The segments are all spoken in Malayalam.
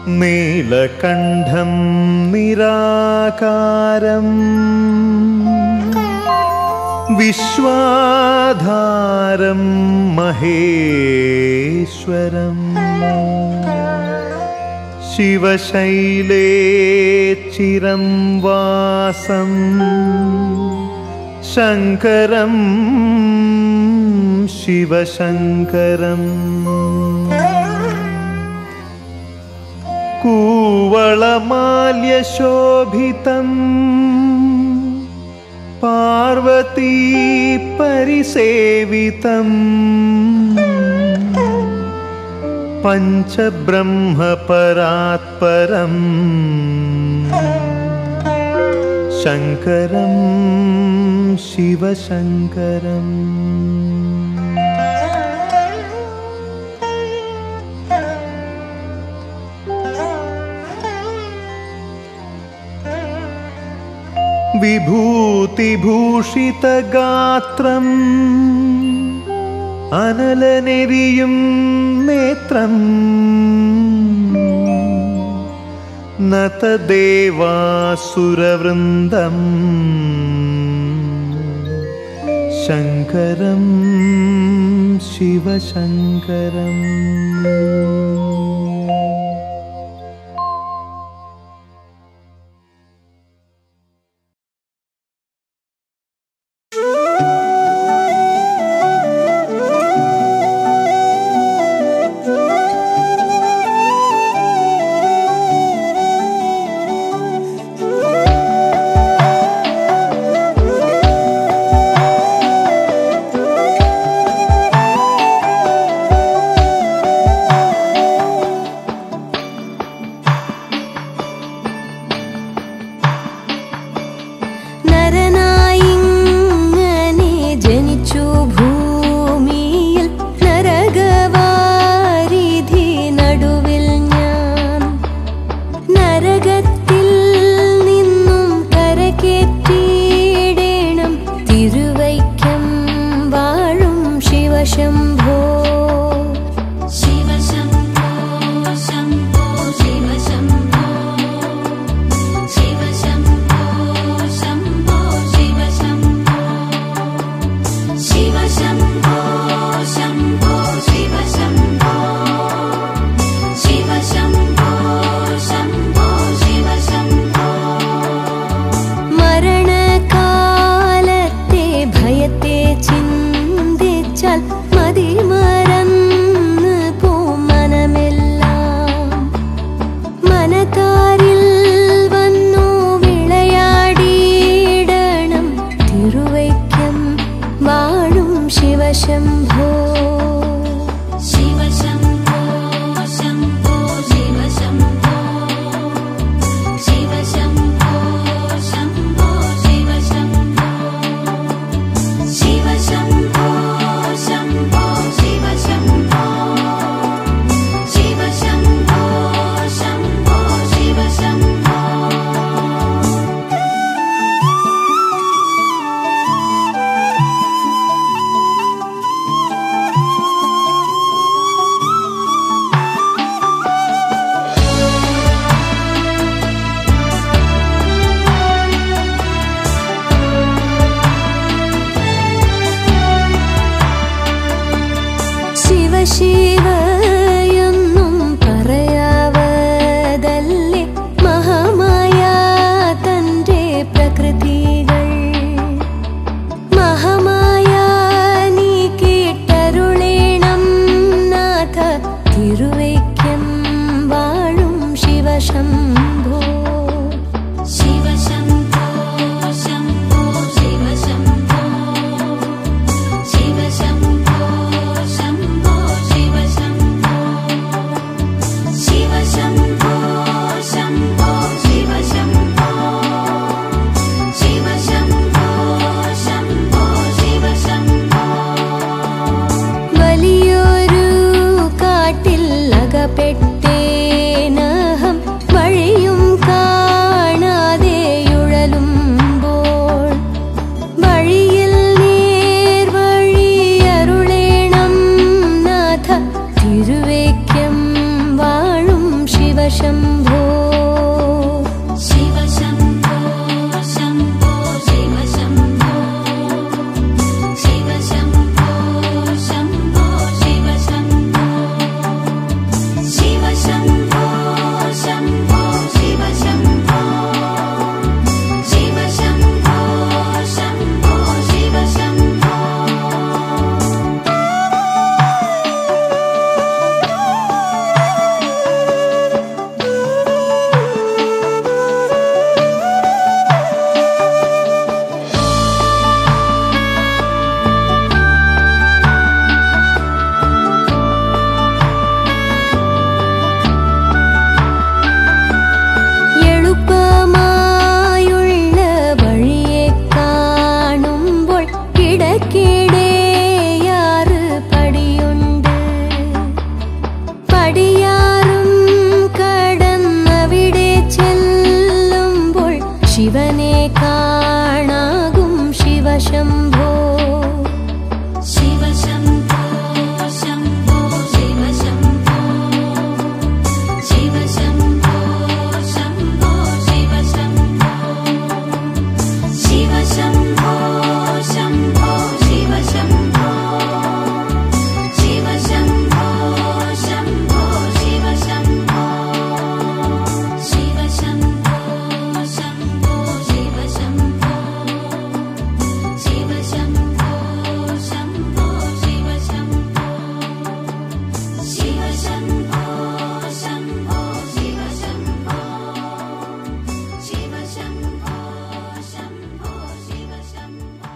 നീലകണ്ഠം നിരാകാരം വിശ്വാധാരം മഹേശ്വരം ശിവശൈലേ ചിരം വാസം ശങ്കരം ശിവശങ്കരം കൂവളമാല്യശോഭിതം പാർവതീ പരിസേവിതം പഞ്ചബ്രഹ്മപരാത്പരം ശങ്കരം ശിവശങ്കരം വിഭൂതിഭൂഷിതഗാത്രം അനലനെരിയും നേത്രം നതദേവാസുരവൃന്ദം ശങ്കരം ശിവശങ്കരം ശംഭോ शिव शम्भो शम्भो शिव शम्भो शिव शम्भो शम्भो शिव शम्भो शिव शम्भो शम्भो शिव शम्भो शिव शम्भो शम्भो शिव शम्भो എളുപ്പമായുള്ള വഴിയെ കാണുമ്പോൾ കിടക്കിടേയാറ് പടിയുണ്ട് പടിയാറും കടന്നവിടെ ചെല്ലുമ്പോൾ ശിവനെ കാണാകും ശിവശംഭോ शिव शम्भो शम्भो शिव शम्भो शिव शम्भो शम्भो शिव शम्भो शिव शम्भो शम्भो शिव शम्भो शिव शम्भो शम्भो शिव शम्भो शिव शम्भो शम्भो शिव शम्भो शिव शम्भो शम्भो शिव शम्भो शिव शम्भो शम्भो शिव शम्भो शिव शम्भो शम्भो शिव शम्भो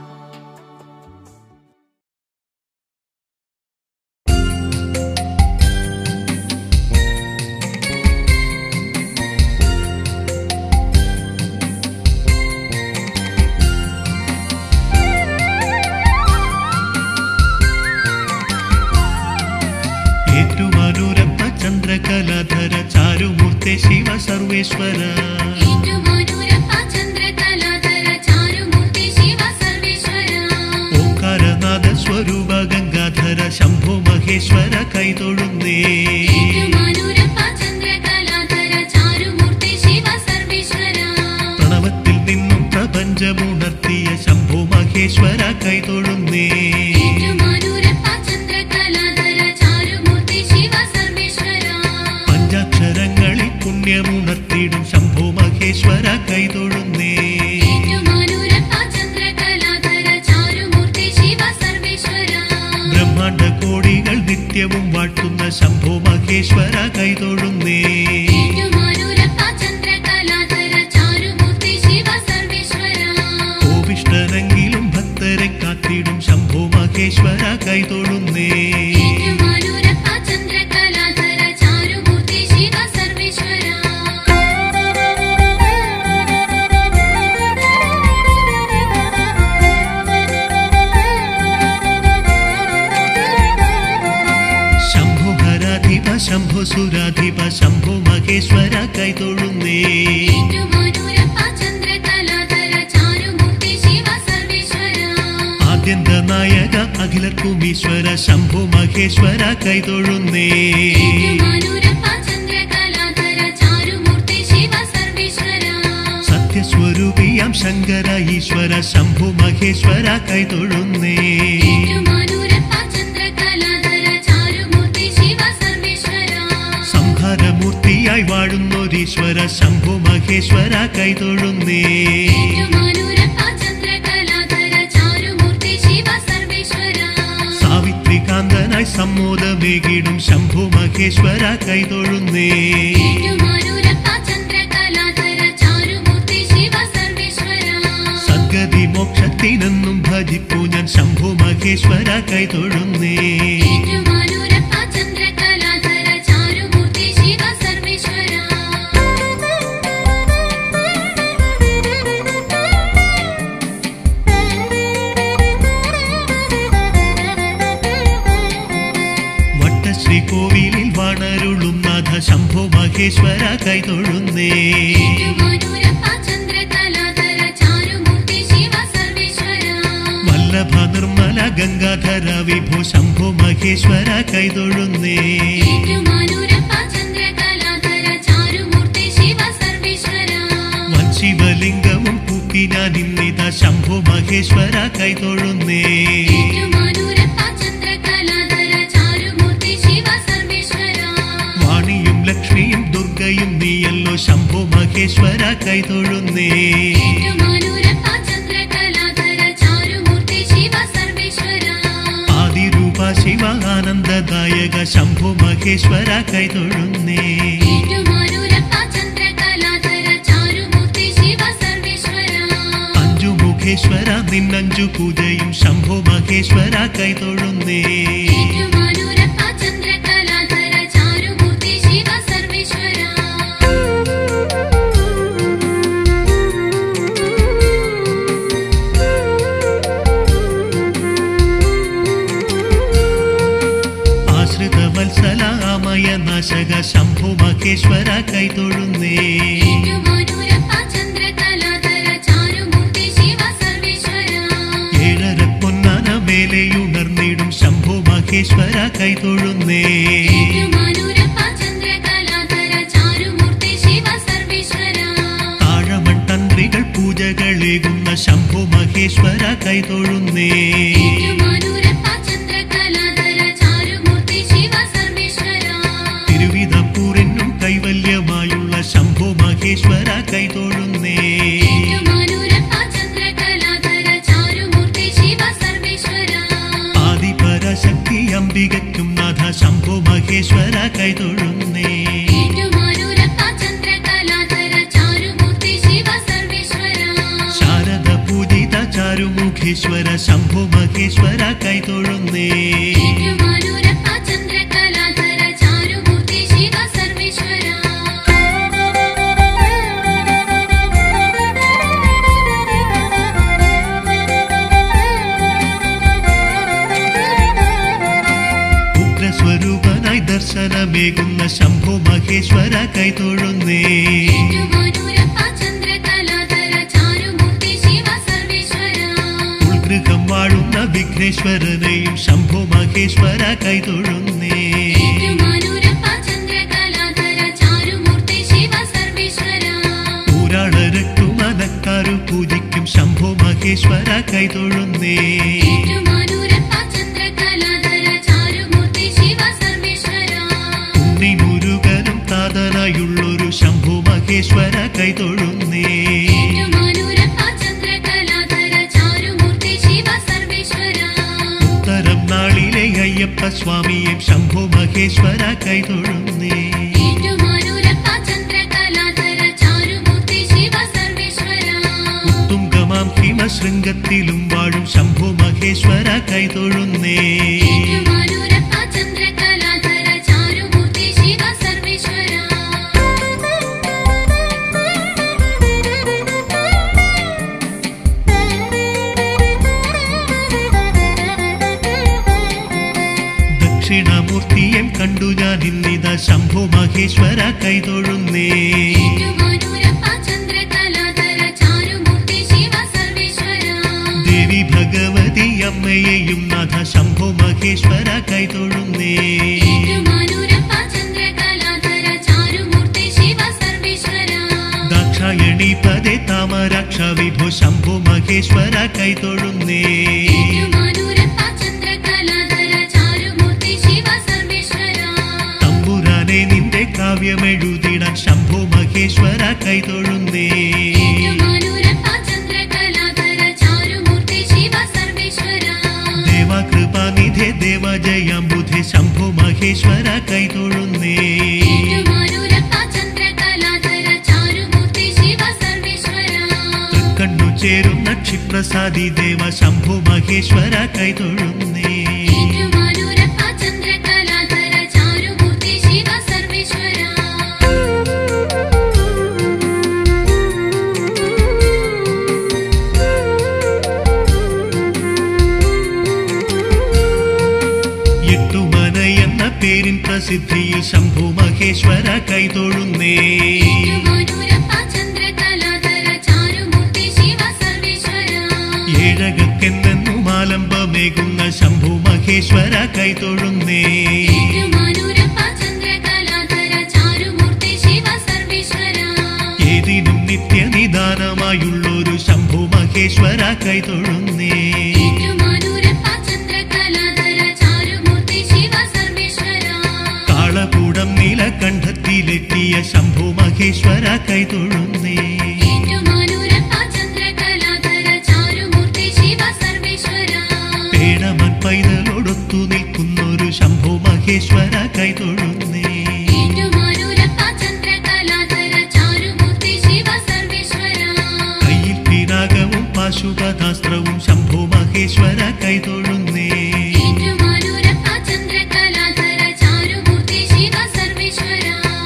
ഏറ്റുമാനൂരപ്പ ചന്ദ്രകലാധര ചാരുമൂർത്തെ ശിവ സർവേശ്വര ഏറ്റുമാനൂരപ്പ ചന്ദ്രകലാധര ചാരുമൂർത്തി ശിവ സർവേശ്വര ഓംകാരനാഥ സ്വരൂപ ഗംഗാധര ശംഭോ മഹേശ്വര കൈതൊഴുന്നേ ഏറ്റുമാനൂരപ്പ ചന്ദ്രകലാധര ചാരുമൂർത്തി ശിവ സർവേശ്വര പ്രണവത്തിൽ നിന്നും പ്രപഞ്ചമുണർത്തിയ ശംഭോ മഹേശ്വര കൈതൊഴുന്നേ ഏറ്റുമാനൂരപ്പ ചന്ദ്രകലാധര ചാരുമൂർത്തി ശിവ സർവേശ്വര പഞ്ചാക്ഷരങ്ങളിൽ പുണ്യമുണർത്തിയിടും ശംഭോ മഹേശ്വര കൈതൊഴുന്നേ ഏറ്റുമാനൂരപ്പ ചന്ദ്രകലാധര ചാരുമൂർത്തി ശിവ സർവേശ്വര ബ്രഹ്മാണ്ട കോടികൾ നിത്യവും വാഴ്ത്തുന്ന ശംഭോ മഹേശ്വര കൈതൊഴുന്നേ ഏറ്റുമാനൂരപ്പ ചന്ദ്രകലാധര ചാരുമൂർത്തി ശിവ സർവേശ്വര കോവിഷ്ടനെങ്കിലും ഭക്തരെ കാത്തിടും ശംഭോ മഹേശ്വര കൈതൊഴുന്നേ ഏറ്റുമാനൂരപ്പ ചന്ദ്രകലാധര ചാരുമൂർത്തി ശിവ സർവേശ്വര ശംഭോ ഹരാധിപ ശംഭോ സുരാധിപ ശംഭോ മഹേശ്വര കൈതൊഴുന്നേ ഏറ്റുമാനൂരപ്പ ചന്ദ്രകലാധര ചാരുമൂർത്തി ശിവ സർവേശ്വര ആദ്യന്ത നായക അഖിലർക്കും ഈശ്വര ശംഭോ മഹേശ്വര കൈതൊഴുന്നേ ഏറ്റുമാനൂരപ്പ ചന്ദ്രകലാധര ചാരുമൂർത്തി ശിവ സർവേശ്വര സത്യസ്വരൂപിയാം ശങ്കര ഈശ്വര ശംഭു മഹേശ്വര കൈതൊഴുന്നേ ഏറ്റുമാനൂരപ്പ ചന്ദ്രകലാധര ചാരുമൂർത്തി ശിവ സർവേശ്വര സംഹാരമൂർത്തിയായി വാഴുന്നൊരീശ്വര ശംഭു മഹേശ്വര കൈതൊഴുന്നേ ഏറ്റുമാനൂരപ്പ ചന്ദ്രകലാധര ചാരുമൂർത്തി ശിവ സർവേശ്വര സാവിത്രികാന്തനായി സമ്മോദമേകിടും ശംഭു മഹേശ്വര കൈതൊഴുന്നേ ഏറ്റുമാനൂരപ്പ ചന്ദ്രകലാധര ചാരുമൂർത്തി ശിവ സർവേശ്വര സദ്ഗതി മോക്ഷത്തിനെന്നും ഭജിപ്പു ഞാൻ ശംഭു മഹേശ്വര കൈതൊഴുന്നേ ഏറ്റുമാനൂരപ്പ ചന്ദ്രകലാധര ചാരുമൂർത്തി ശിവ സർവേശ്വര വട്ടശ്രീ കോവിലിൽ വാണരുളും നാഥ ശംഭോ മഹേശ്വര കൈതൊഴുന്നേ ഏറ്റുമാനൂരപ്പ ചന്ദ്രകലാധര ചാരുമൂർത്തി ശിവ സർവേശ്വര വല്ലഭ നിർമ്മല ഗംഗാധര വിഭോ ശംഭോ മഹേശ്വര കൈതൊഴുന്നേ ഏറ്റുമാനൂരപ്പ ചന്ദ്രകലാധര ചാരു മഹേശ്വര കൈതൊഴുന്നേ ഏറ്റുമാനൂരപ്പ ചന്ദ്രകലാധര ചാരുമൂർത്തി ശിവ സർവേശ്വര വാണിയും ലക്ഷ്മിയും ദുർഗയും നീയല്ലോ ശംഭു മഹേശ്വര കൈതൊഴുന്നേ ഏറ്റുമാനൂരപ്പ ചന്ദ്രകലാധര ചാരുമൂർത്തി ശിവ സർവേശ്വര ആദിരൂപ ശിവ ആനന്ദദായക ശംഭു മഹേശ്വര കൈതൊഴുന്നേ ഏറ്റുമാനൂരപ്പ ചന്ദ്രകലാധര ചാരുമൂർത്തി ശിവ സർവേശ്വര അഞ്ചു മുഖേശ്വര നിന്നഞ്ചു പൂജയും ശംഭു മഹേശ്വര കൈതൊഴുന്നേ ഏറ്റുമാനൂരപ്പ ചന്ദ്രകലാധര ചാരുമൂർത്തി ശിവ സർവേശ്വര ആശ്രിത വത്സല അമയ നാശക ശംഭു മഹേശ്വര കൈതൊഴുന്നേ ഏറ്റുമാനൂരപ്പ ചന്ദ്രകലാധര ചാരുമൂർത്തി ശിവ സർവേശ്വര ഏഴര പൊന്നാന മേലെയുണർന്നിടും ശംഭു മഹേശ്വര കൈതൊഴുന്നേ ഏറ്റുമാനൂരപ്പ ചന്ദ്രകലാധര ചാരുമൂർത്തി ശിവ സർവേശ്വര താഴമൺ തന്ത്രികൾ പൂജകളേകുന്ന ശംഭു മഹേശ്വര കൈതൊഴുന്നേ ഏറ്റുമാനൂരപ്പ ചന്ദ്രകലാധര ചാരുമൂർത്തി ശിവ സർവേശ്വര തിരുവിതപ്പൂരിനും കൈവല്യമായുള്ള ശംഭു മഹേശ്വര കൈതൊഴുന്നേ ഏറ്റുമാനൂരപ്പ ചന്ദ്രകലാധര ചാരുമൂർത്തി ശിവ സർവേശ്വര ആദിപരാശക്തി അംബികയ്ക്കും നാഥ ശംഭു മഹേശ്വര കൈതൊഴുന്നേ ഏറ്റുമാനൂരപ്പ ചന്ദ്രകലാധര ചാരുമൂർത്തി ശിവ സർവേശ്വര ശാരദ പൂജിത ചാരുമുഖേശ്വര ശംഭു മഹേശ്വര കൈതൊഴുന്നേ ഏറ്റുമാനൂരപ്പ ചന്ദ്രകലാധര ചാരുമൂർത്തി ശിവ സർവേശ്വര ഉഗ്രസ്വരൂപനായി ദർശനമേകുന്ന ശംഭു മഹേശ്വര കൈതൊഴുന്നേ ഏറ്റുമാനൂരപ്പ ചന്ദ്രകലാധര ചാരുമൂർത്തി ശിവ സർവേശ്വര ഉൾഗൃഹം വാഴുന്ന വിഘ്നേശ്വരനെയും ശംഭു മഹേശ്വര കൈതൊഴുന്നേ ഏറ്റുമാനൂരപ്പ ചന്ദ്രകലാധര ചാരുമൂർത്തി ശിവ സർവേശ്വര ഊരാളരക്കു മനക്കാരു പൂജിക്കും ശംഭു മഹേശ്വര കൈതൊഴുന്നേ ഏറ്റുമാനൂരപ്പ ചന്ദ്രകലാധര ചാരുമൂർത്തി ശിവ സർവേശ്വര ഉണ്ണി മുരുകനും താതനായുള്ളൊരു ശംഭു മഹേശ്വര കൈതൊഴുന്നേ ഏറ്റുമാനൂരപ്പ ചന്ദ്രകലാധര ചാരുമൂർത്തി ശിവ സർവേശ്വര ഉത്തരം നാളിലെ അയ്യപ്പ സ്വാമിയെ ശംഭു മഹേശ്വര കൈതൊഴുന്നേ ഏറ്റുമാനൂരപ്പ ചന്ദ്രകലാധര ചാരുമൂർത്തി ശിവ സർവേശ്വര തുങ്കമാം ഹിമശൃംഗത്തിലും വാഴും ശംഭു മഹേശ്വര കൈതൊഴുന്നേ ഏറ്റുമാനൂരപ്പ ചന്ദ്രകലാധര ചാരുമൂർത്തി ശിവ സർവേശ്വര ദക്ഷിണമൂർത്തിയും കണ്ടു ഞാൻ ഇന്നിത ശംഭു മഹേശ്വര കൈതൊഴുന്നേ ഏറ്റുമാനൂരപ്പ ചന്ദ്രകലാധര ചാരുമൂർത്തി ശിവ സർവേശ്വര ദേവി ഭഗവതി അമ്മയെയും നാഥ ശംഭു മഹേശ്വര കൈതൊഴുന്നേ ഏറ്റുമാനൂരപ്പ ചന്ദ്രകലാധര ചാരുമൂർത്തി ശിവ സർവേശ്വര ദാക്ഷായണി പദേ താമരാക്ഷ വിഭോ ശംഭു മഹേശ്വര കൈതൊഴുന്നേ ഏറ്റുമാനൂരപ്പ ചന്ദ്രകലാധര ചാരുമൂർത്തി ശിവ സർവേശ്വര തമ്പുരാനെ നിന്റെ കാവ്യമെഴുതിടാൻ ശംഭു മഹേശ്വര കൈതൊഴുന്നേ ഏറ്റുമാനൂരപ്പ ചന്ദ്രകലാധര ചാരുമൂർത്തി ശിവ സർവേശ്വര ദേവകൃപാനിധേ ദേവജയാംബുധേ ശംഭു മഹേശ്വര കൈതൊഴുന്നേ ഏറ്റുമാനൂരപ്പ ചന്ദ്രകലാധര ചാരുമൂർത്തി ശിവ സർവേശ്വര തൃക്കണ്ണു ചേരുന്ന ക്ഷിപ്രസാദി ദേവ ശംഭു മഹേശ്വര കൈതൊഴുന്നേ ഏറ്റുമാനൂരപ്പ ചന്ദ്രകലാധര ചാരുമൂർത്തി ശിവ സർവേശ്വര എട്ടുമന എന്ന പേരിൻ പ്രസിദ്ധിയിൽ ശംഭു മഹേശ്വര കൈതൊഴുന്നേ ഏറ്റുമാനൂരപ്പ ചന്ദ്രകലാധര ചാരുമൂർത്തി ശിവ സർവേശ്വര ഏഴകക്കെന്നെന്നും ആലംബമേകുന്ന ശംഭു മഹേശ്വര കൈതൊഴുന്നേ ഏറ്റുമാനൂരപ്പ ചന്ദ്രകലാധര ചാരുമൂർത്തി ശിവ സർവേശ്വര ഏതിനും നിത്യനിദാനമായുള്ളൊരു ശംഭു മഹേശ്വര മഹേശ്വര കൈതൊഴുന്നേ ഏറ്റുമാനൂരപ്പ ചന്ദ്രകലാധര ചാരുമൂർത്തി ശിവ സർവേശ്വര കാളകൂടം നീലകണ്ഠത്തിലെത്തിയ ശംഭു മഹേശ്വര കൈതൊഴുന്നേ ഏറ്റുമാനൂരപ്പ ചന്ദ്രകലാധര ചാരുമൂർത്തി ശിവ സർവേശ്വര പേടമൻ പൈതലൊടുത്തു നിൽക്കുന്നൊരു ശംഭു മഹേശ്വര കൈതൊഴുന്നേ ഏറ്റുമാനൂരപ്പ ചന്ദ്രകലാധര ചാരുമൂർത്തി ശിവ സർവേശ്വര കയ്യിൽ പിനാകവും പാശുപതാസ്ത്രവും ശംഭു മഹേശ്വര കൈതൊഴുന്നേ ഏറ്റുമാനൂരപ്പ ചന്ദ്രകലാധര ചാരുമൂർത്തി ശിവ സർവേശ്വര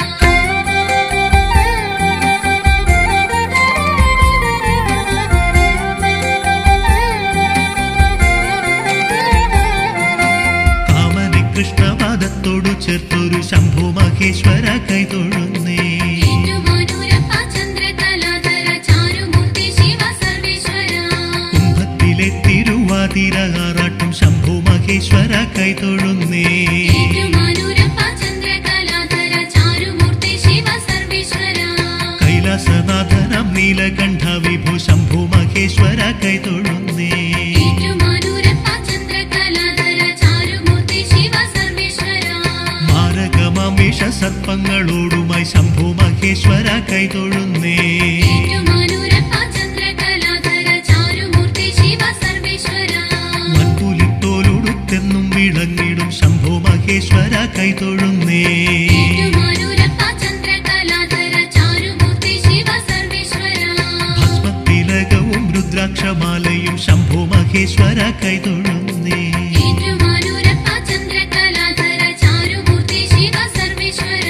കാമനെ കൃഷ്ണപാദത്തോടു ചേർത്തൊരു ശംഭു മഹേശ്വര കൈതൊഴുന്നേ ഏറ്റുമാനൂരപ്പ ചന്ദ്രകലാധര ചാരുമൂർത്തി ശിവ സർവേശ്വര കുംഭത്തിലെ തിരുവാതിര ആറാട്ടും ശംഭു മഹേശ്വര കൈതൊഴുന്നേ ഏറ്റുമാനൂരപ്പ ചന്ദ്രകലാധര ചാരുമൂർത്തി ശിവ സർവേശ്വര കൈലാസനാഥനം നീലകണ്ഠ വിഭു ശംഭു മഹേശ്വര കൈതൊഴുന്നേ ഏറ്റുമാനൂരപ്പ ചന്ദ്രകലാധര ചാരുമൂർത്തി ശിവ സർവേശ്വര മാരകമാം വിഷ സർപ്പങ്ങളോടുമായി ശംഭു മഹേശ്വര കൈതൊഴുന്നേ ഏറ്റുമാനൂരപ്പ ചന്ദ്രകലാധര ചാരുമൂർത്തി ശിവ സർവേശ്വര മൺപുലിത്തോലുടുത്തെന്നും വിളങ്ങിടും ശംഭു മഹേശ്വര കൈതൊഴുന്നേ ഏറ്റുമാനൂരപ്പ ചന്ദ്രകലാധര ചാരുമൂർത്തി ശിവ സർവേശ്വര ഭസ്മത്തിലകവും രുദ്രാക്ഷമാലയും ശംഭു മഹേശ്വര കൈതൊഴുന്നേ ഏറ്റുമാനൂരപ്പ ചന്ദ്രകലാധര ചാരുമൂർത്തി ശിവ സർവേശ്വര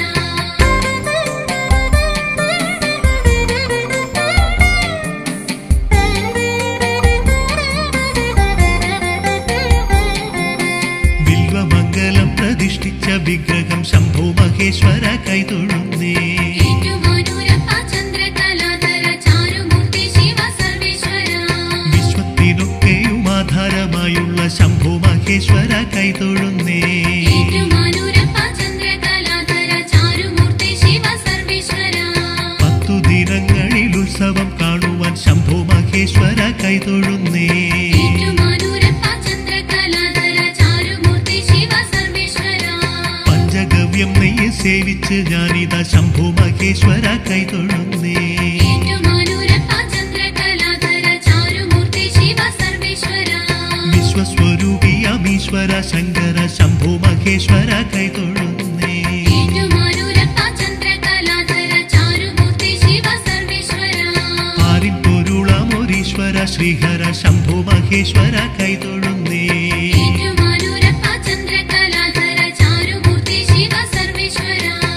ബിൽവമംഗലം പ്രതിഷ്ഠിച്ച വിഗ്രഹം ശംഭു മഹേശ്വര കൈതൊഴുന്നേ ഏറ്റുമാനൂരപ്പ ചന്ദ്രകലാധര ചാരുമൂർത്തി ശിവ സർവേശ്വര വിശ്വത്തിനൊക്കെയും ആധാരമായുള്ള ശംഭു മഹേശ്വര കൈതൊഴുന്നേ ഏറ്റുമാനൂരപ്പ ചന്ദ്രകലാധര ചാരുമൂർത്തി ശിവ സർവേശ്വര പത്തു ദിനങ്ങളിൽ ഉത്സവം കാണുവാൻ ശംഭു മഹേശ്വര കൈതൊഴുന്നേ ഏറ്റുമാനൂരപ്പ ചന്ദ്രകലാധര ചാരുമൂർത്തി ശിവ സർവേശ്വര പഞ്ചഗവ്യം നെയ്യ് സേവിച്ച് ഞാനിതാ ശംഭു മഹേശ്വര കൈതൊഴുന്നേ ഏറ്റുമാനൂരപ്പ ചന്ദ്രകലാധര ചാരുമൂർത്തി ശിവ സർവേശ്വര വിശ്വസ്വരൂപിയമീശ്വര ശങ്കര ശംഭു മഹേശ്വര കൈതൊഴുന്നേ ഏറ്റുമാനൂരപ്പ ചന്ദ്രകലാധര ചാരുമൂർത്തി ശിവ സർവേശ്വര പാരിൻ പൊരുളമൊരീശ്വര ശ്രീഹര ശംഭു മഹേശ്വര കൈതൊഴുന്നേ ഏറ്റുമാനൂരപ്പ ചന്ദ്രകലാധര ചാരുമൂർത്തി ശിവ സർവേശ്വര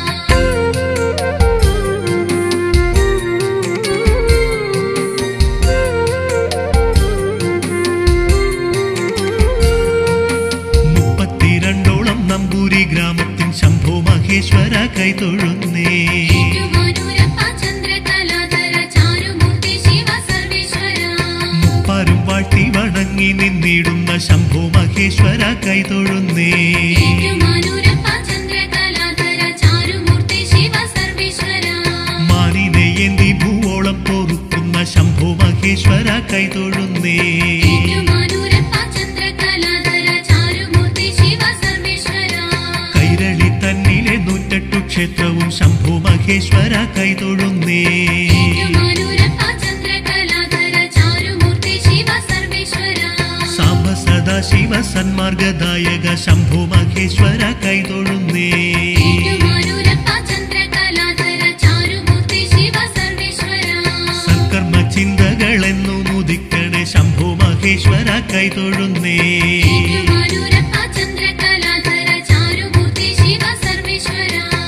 മുപ്പത്തിരണ്ടോളം നമ്പൂരി ഗ്രാമത്തിൻ ശംഭു മഹേശ്വര കൈതൊഴുന്നേ ഏറ്റുമാനൂരപ്പ ചന്ദ്രകലാധര ചാരുമൂർത്തി ശിവ സർവേശ്വര മുപ്പാരും വാഴ്ത്തി വണങ്ങി നിന്നിടുന്ന ശംഭു മഹേശ്വര കൈതൊഴുന്നേ ഏറ്റുമാനൂരപ്പ ചന്ദ്രകലാധര ചാരുമൂർത്തി ശിവ സർവേശ്വര മാനിനെ എന്തി ഭൂവോളം പൊറുക്കുന്ന ശംഭു മഹേശ്വര കൈതൊഴുന്നേ ഏറ്റുമാനൂരപ്പ ചന്ദ്രകലാധര ചാരുമൂർത്തി ശിവ സർവേശ്വര കൈരളി തന്നിലെ നൂറ്റെട്ടു ക്ഷേത്രവും ശംഭു മഹേശ്വര കൈതൊഴുന്നേ ഏറ്റുമാനൂരപ്പ ചന്ദ്രകലാധര ചാരുമൂർത്തി ശിവ സർവേശ്വര സാംബ സദാശിവ സന്മാർഗദായക ശംഭു മഹേശ്വര കൈതൊഴുന്നേ ഏറ്റുമാനൂരപ്പ ചന്ദ്രകലാധര ചാരുമൂർത്തി ശിവ സർവേശ്വര സൽക്കർമ്മ ചിന്തകളെന്നു മുദിക്കണേ ശംഭു മഹേശ്വര കൈതൊഴുന്നേ ഏറ്റുമാനൂരപ്പ ചന്ദ്രകലാധര ചാരുമൂർത്തി ശിവ സർവേശ്വര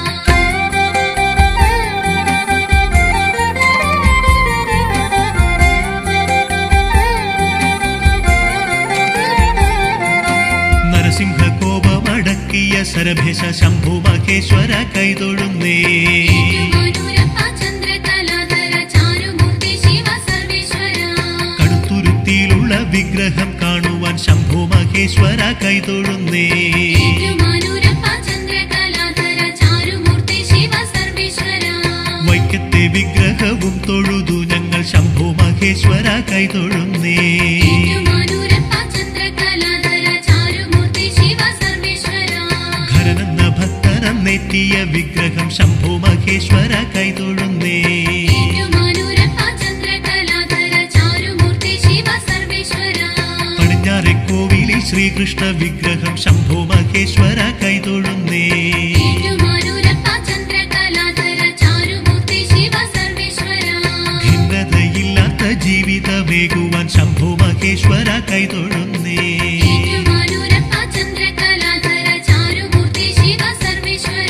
നരസിംഹ കോപമടക്കിയ സരഭേശ ശംഭു മഹേശ്വര കൈതൊഴുന്നേ ഏറ്റുമാനൂരപ്പ ചന്ദ്രകലാധര ചാരുമൂർത്തി ശിവ സർവേശ്വര കടുത്തുരുത്തിയിലുള്ള വിഗ്രഹം കാണുവാൻ ശംഭു മഹേശ്വര കൈതൊഴുന്നേ ഏറ്റുമാനൂരപ്പ ചന്ദ്രകലാധര ചാരുമൂർത്തി ശിവ സർവേശ്വര വൈക്കത്തെ വിഗ്രഹവും തൊഴുതു ഞങ്ങൾ ശംഭു മഹേശ്വര മഹേശ്വര കൈതൊഴുന്നേ ഏറ്റുമാനൂരപ്പ ചന്ദ്രകലാധര ചാരുമൂർത്തി ശിവ സർവേശ്വര ഖരനെന്ന ഭക്തനെത്തിയ വിഗ്രഹം ശംഭു മഹേശ്വര കൈതൊഴുന്നേ ഏറ്റുമാനൂരപ്പ ചന്ദ്രകലാധര ചാരുമൂർത്തി ശിവ സർവേശ്വര പടിഞ്ഞാറെ കോവിലിൽ ശ്രീകൃഷ്ണ വിഗ്രഹം ശംഭു മഹേശ്വര കൈതൊഴുന്നേ ഏറ്റുമാനൂരപ്പ ചന്ദ്രകലാധര ചാരുമൂർത്തി ശിവ സർവേശ്വര ഭിന്നതയില്ലാത്ത ജീവിതമേകുവാൻ ശംഭു മഹേശ്വര കൈതൊഴുന്നേ ഏറ്റുമാനൂരപ്പ ചന്ദ്രകലാധര ചാരുമൂർത്തി ശിവ സർവേശ്വര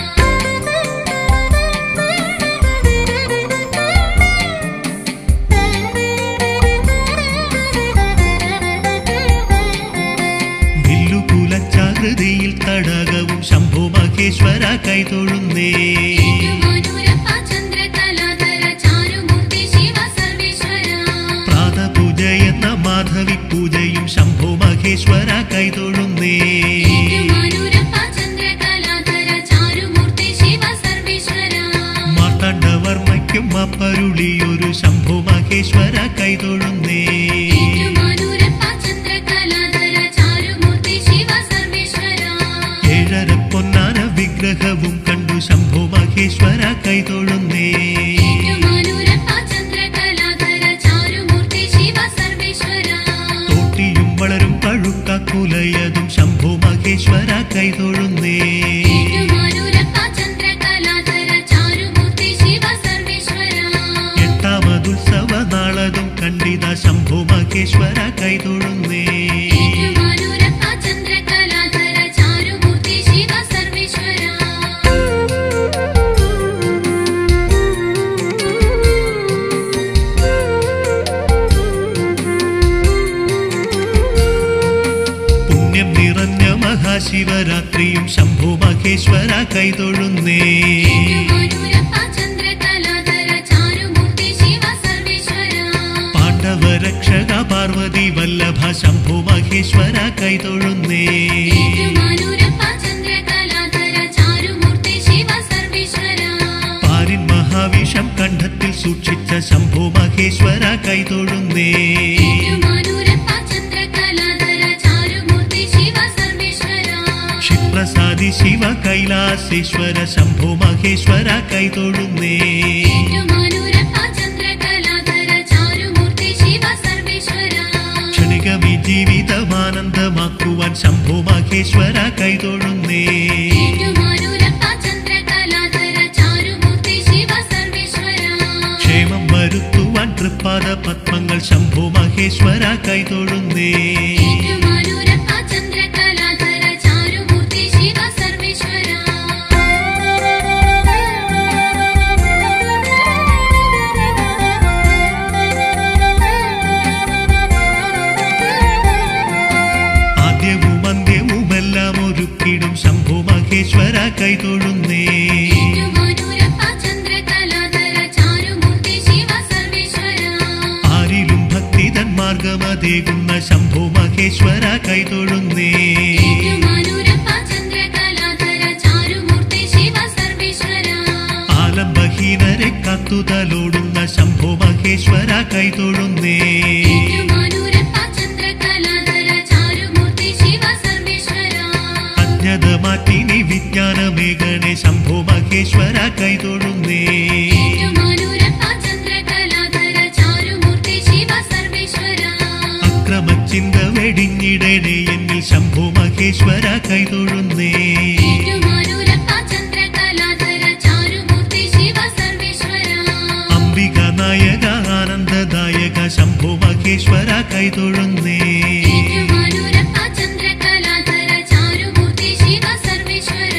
വില്ലുകുലച്ചാകൃതിയിൽ തടകവും ശംഭു മഹേശ്വര കൈതൊഴുന്നേ ഏറ്റുമാനൂരപ്പ ചന്ദ്രകലാധര ചാരുമൂർത്തി ശിവ സർവേശ്വര പ്രാതപൂജ എന്ന മാധവി പൂജയും ശംഭു മഹേശ്വര കൈതൊഴുന്നേ ഏറ്റുമാനൂരപ്പ ചന്ദ്രകലാധര ചാരുമൂർത്തി ശിവ സർവേശ്വര മാർത്താണ്ഡവർമ്മയ്ക്കും അപ്പരുളിയൊരു ശംഭു മഹേശ്വര കൈതൊഴുന്നേ ഏറ്റുമാനൂരപ്പ ചന്ദ്രകലാധര ചാരുമൂർത്തി ശിവ സർവേശ്വര ഏഴര പൊന്നാന വിഗ്രഹവും കണ്ടു ശംഭു മഹേശ്വര കൈതൊഴുന്നേ ഏറ്റുമാനൂരപ്പ ചന്ദ്രകലാധര ചാരുമൂർത്തി ശിവ സർവേശ്വര തോട്ടിയും വളരും പഴുക്കാക്കുലയതും ശംഭു മഹേശ്വര കൈതൊഴുന്നേ ഏറ്റുമാനൂരപ്പ ചന്ദ്രകലാധര ചാരുമൂർത്തി ശിവ സർവേശ്വര എട്ടാമതുത്സവ നാളതും കണ്ടിത ശംഭു മഹേശ്വര കൈതൊഴുന്നേ ഏറ്റുമാനൂരപ്പ ചന്ദ്രകലാധര ചാരുമൂർത്തി ശിവ സർവേശ്വര പുണ്യം നിറഞ്ഞ മഹാശിവരാത്രിയും ശംഭു മഹേശ്വര കൈതൊഴുന്നേ ഏറ്റുമാനൂരപ്പ ചന്ദ്രകലാധര ചാരുമൂർത്തി ശിവ സർവേശ്വര പാണ്ഡവരക്ഷക പാർവതി വല്ലഭ ശംഭു മഹേശ്വര കൈതൊഴുന്നേ ഏറ്റുമാനൂരപ്പ ചന്ദ്രകലാധര ചാരുമൂർത്തി ശിവ സർവേശ്വര പാരിൻ മഹാവിഷം കണ്ഠത്തിൽ സൂക്ഷിച്ച ശംഭു മഹേശ്വര കൈതൊഴുന്നേ ഏറ്റുമാനൂരപ്പ ചന്ദ്രകലാധര ചാരുമൂർത്തി ശിവ സർവേശ്വര ക്ഷിപ്രസാദി ശിവ കൈലാസേശ്വര ശംഭു മഹേശ്വര കൈതൊഴുന്നേ ഏറ്റുമാനൂരപ്പ ചന്ദ്രകലാധര ചാരുമൂർത്തി ശിവ സർവേശ്വര ക്ഷണികമി ജീവിതമാനന്ദമാക്കുവാൻ ശംഭു മഹേശ്വര കൈതൊഴുന്നേ ഏറ്റുമാനൂരപ്പ ചന്ദ്രകലാധര ചാരുമൂർത്തി ശിവ സർവേശ്വര ക്ഷേമം വരുത്തുവാൻ തൃപ്പാദ പത്മങ്ങൾ ശംഭു മഹേശ്വര കൈതൊഴുന്നേ ഏറ്റുമാനൂരപ്പ ചന്ദ്രകലാധര ചാരുമൂർത്തി ശിവ സർവേശ്വര ആദ്യവും അന്ത്യവുമെല്ലാം ഒരുക്കിടും ശംഭു മഹേശ്വര കൈതൊഴുന്നേ ഏറ്റുമാനൂരപ്പ ചന്ദ്രകലാധര ചാരുമൂർത്തി ശിവ സർവേശ്വര ആരിലും ഭക്തിതൻ മാർഗമതേകുന്ന ശംഭു മഹേശ്വര കൈതൊഴുന്നേ ഏറ്റുമാനൂരപ്പ ചന്ദ്രകലാധര ചാരുമൂർത്തി ശിവ സർവേശ്വര ആലംബഹീനരെ കത്തുതലോടുന്ന ശംഭു മഹേശ്വര കൈതൊഴുന്നേ ഏറ്റുമാനൂരപ്പ ചന്ദ്രകലാധര ചാരുമൂർത്തി ശിവ സർവേശ്വര അജ്ഞത മാറ്റിനി വിജ്ഞാനമേഘനെ ശംഭു മഹേശ്വര കൈതൊഴുന്നേ ഏറ്റുമാനൂരപ്പ ചന്ദ്രകലാധര ചാരുമൂർത്തി ശിവ സർവേശ്വര അക്രമചിന്ത വെടിഞ്ഞിടണേ എന്നിൽ ശംഭു മഹേശ്വര കൈതൊഴുന്നേ ഏറ്റുമാനൂരപ്പ ചന്ദ്രകലാധര ചാരുമൂർത്തി ശിവ സർവേശ്വര അംബിക നായക ആനന്ദദായക ശംഭു മഹേശ്വര കൈതൊഴുന്നേ ഏറ്റുമാനൂരപ്പ ചന്ദ്രകലാധര ചാരുമൂർത്തി ശിവ സർവേശ്വര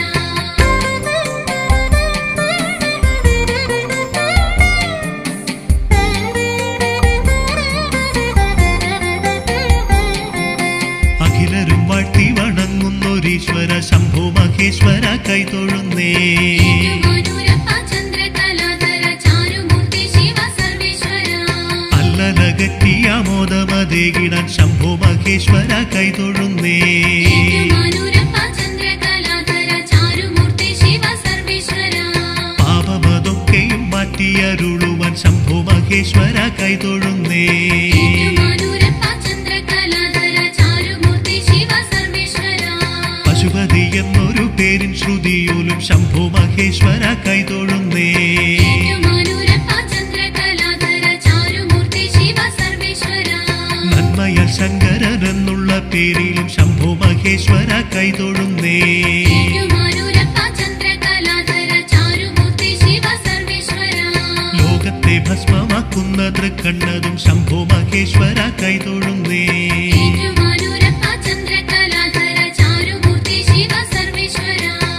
അഖിലരും വാഴ്ത്തി വണങ്ങുന്നൊരീശ്വര ശംഭു മഹേശ്വര കൈതൊഴുന്നേ ഏറ്റുമാനൂരപ്പ ചന്ദ്രകലാധര ചാരുമൂർത്തി ശിവ സർവേശ്വര അല്ലലകറ്റി ആമോദമതേകിടാൻ ശംഭു മഹേശ്വര കൈതൊഴുന്നേ ഏറ്റുമാനൂരപ്പ ചന്ദ്രകലാധര ചാരുമൂർത്തി ശിവ സർവേശ്വര പാപമതൊക്കെയും മാറ്റിയരുളുവാൻ ശംഭു മഹേശ്വര മഹേശ്വര കൈതൊഴുന്നേ ഏറ്റുമാനൂരപ്പ ചന്ദ്രകലാധര ചാരുമൂർത്തി ശിവ സർവേശ്വര പശുപതി എന്നൊരു പേരിൻ ശ്രുതിയോലും ശംഭു മഹേശ്വര കൈതൊഴുന്നേ ഏറ്റുമാനൂരപ്പ ചന്ദ്രകലാധര ചാരുമൂർത്തി ശിവ സർവേശ്വര നന്മയ ശങ്കരൻ എന്നുള്ള പേരിലും ശംഭു മഹേശ്വര കൈതൊഴുന്നേ ഏറ്റുമാനൂരപ്പ ചന്ദ്രകലാധര ചാരുമൂർത്തി ശിവ സർവേശ്വര ലോകത്തെ ഭസ്മമാക്കുന്ന തൃക്കണ്ണതും ശംഭു മഹേശ്വര കൈതൊഴുന്നേ ഏറ്റുമാനൂരപ്പ ചന്ദ്രകലാധര ചാരുമൂർത്തി ശിവ സർവേശ്വര